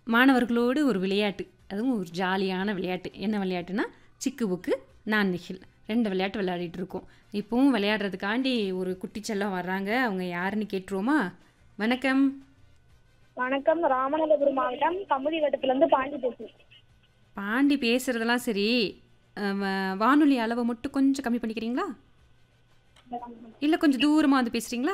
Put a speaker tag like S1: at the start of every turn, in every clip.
S1: மாணவர்களோடு ஒரு விளையாட்டு அதுவும் ஒரு ஜாலியான விளையாட்டு என்ன விளையாட்டுனா சிக்கு புக்கு நான் நிகில் ரெண்டு விளையாட்டு விளையாடிட்டு இருக்கோம் இப்போவும் விளையாடுறதுக்காண்டி ஒரு குட்டி செல்லம் வர்றாங்க அவங்க யாருன்னு கேட்டுருவோமா வணக்கம்
S2: வணக்கம் ராமநாதபுரம் மாவட்டம் கமுதி வட்டத்திலிருந்து பாண்டி பேசுறேன்
S1: பாண்டி பேசுறதெல்லாம் சரி அஹ், வ- வானொலி அளவை மட்டும் கொஞ்சம் கம்மி பண்ணிக்கிறீங்களா இல்லை கொஞ்சம் தூரமாக வந்து பேசுகிறீங்களா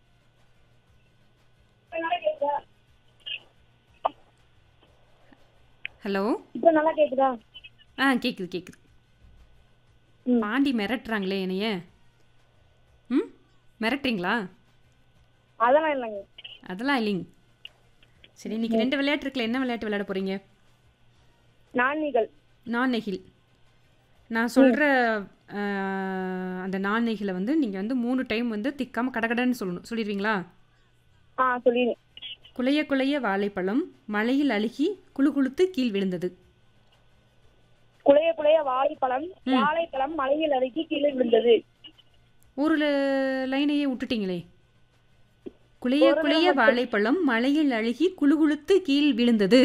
S1: ஹலோ
S2: இப்போ நல்லா கேக்குதா
S1: ஆ கேட்குது கேட்குது
S2: ம்.
S1: பாண்டி மிரட்டுறாங்களே என்னைய ம் மிரட்டுறீங்களா
S2: அதெல்லாம் இல்லைங்க
S1: அதெல்லாம் இல்லைங்க சரி இன்னைக்கு ரெண்டு விளையாட்டு இருக்குல்ல என்ன விளையாட்டு விளையாட போகிறீங்க
S2: நாணிகள்
S1: நான் நெகில் நான் சொல்கிற அந்த நான் நெகிலை வந்து நீங்கள் வந்து மூணு டைம் வந்து திக்காமல் கடகடன்னு சொல்லணும் சொல்லிடுவீங்களா
S2: ஆ சொல்லிடு
S1: குலைய குலைய வாழைப்பழம் மழையில் அழுகி குளு குளுத்து கீழ் விழுந்தது
S2: குலைய குலைய வாழைப்பழம் வாழைப்பழம் மலையில் அருகி கீழே விழுந்தது
S1: ஒரு ல- லைனையே விட்டுட்டீங்களே குலைய குலைய வாழைப்பழம் மழையில் அழுகி குளு குளுத்து கீழ் விழுந்தது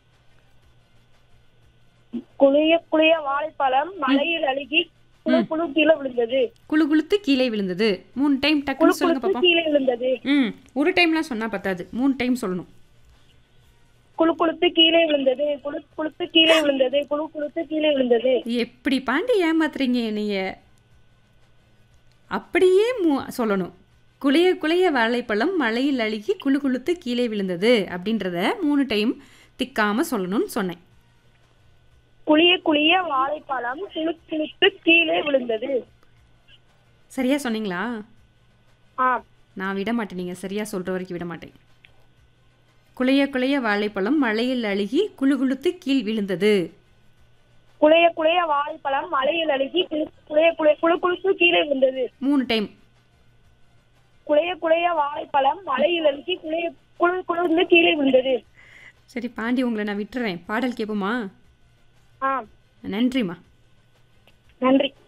S2: குலைய குலைய வாழைப்பழம் மலையில் அருகி குழு குழு கீழே விழுந்தது
S1: குளு குளுத்து கீழே விழுந்தது மூணு டைம்
S2: குழு
S1: டக்குன்னு சொல்லுங்க
S2: குழுத்து
S1: பாப்பா
S2: கீழே விழுந்தது
S1: ம் ஒரு டைம்லாம் சொன்னால் பத்தாது மூணு டைம் சொல்லணும்
S2: குழு குளுத்து கீழே விழுந்தது குழு குளுத்து கீழே விழுந்தது குழு குளுத்து கீழே விழுந்தது
S1: எப்படி பாண்டி ஏமாத்துறீங்க என்னைய அப்படியே மூ சொல்லணும் குலைய குலைய வாழைப்பழம் மழையில் அழுகி குளு குளுத்து கீழே விழுந்தது அப்படின்றத மூணு டைம் திக்காம சொல்லணும்னு சொன்னேன்
S2: குளிய குளிய வாழைப்பழம் குழு குளுத்து கீழே விழுந்தது
S1: சரியா சொன்னீங்களா
S2: ஆ
S1: நான் விட மாட்டேன் நீங்கள் சரியா சொல்கிற வரைக்கும் விட மாட்டேன் குலைய குலைய வாழைப்பழம் மழையில் அழுகி குளு குளுத்து கீழ் விழுந்தது
S2: குலைய குலைய வாழைப்பழம் மலையில் அழுகி குளு குலைய குலைய குழு குளுத்து கீழே விழுந்தது
S1: மூணு டைம்
S2: குலைய குலைய வாழைப்பழம் மலையில் அழுகி குலைய குழு குழுந்து கீழே விழுந்தது
S1: சரி பாண்டி உங்களை நான் விட்டுறேன் பாடல் கேட்போமா
S2: ஆ
S1: நன்றிம்மா
S2: நன்றி